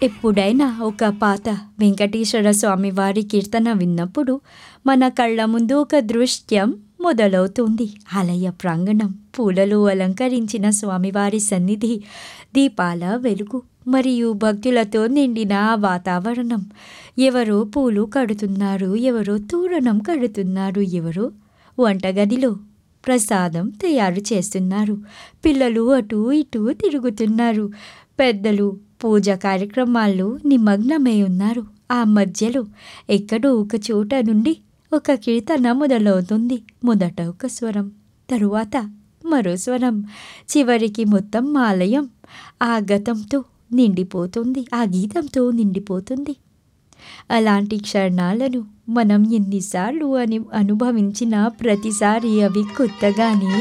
ఎప్పుడైనా ఒక పాత వెంకటేశ్వర స్వామి వారి కీర్తన విన్నప్పుడు మన కళ్ళ ముందు ఒక దృశ్యం మొదలవుతుంది ఆలయ ప్రాంగణం పూలలో అలంకరించిన స్వామివారి సన్నిధి దీపాల వెలుగు మరియు భక్తులతో నిండిన ఆ వాతావరణం ఎవరో పూలు కడుతున్నారు ఎవరో తోరణం కడుతున్నారు ఎవరో వంటగదిలో ప్రసాదం తయారు చేస్తున్నారు పిల్లలు అటు ఇటు తిరుగుతున్నారు పెద్దలు పూజ కార్యక్రమాల్లో నిమగ్నమై ఉన్నారు ఆ మధ్యలో ఎక్కడో ఒక చోట నుండి ఒక కీర్తన మొదలవుతుంది మొదట ఒక స్వరం తరువాత మరో స్వరం చివరికి మొత్తం ఆలయం ఆ గతంతో నిండిపోతుంది ఆ గీతంతో నిండిపోతుంది అలాంటి క్షణాలను మనం ఎన్నిసార్లు అని అనుభవించినా ప్రతిసారి అవి కొత్తగానే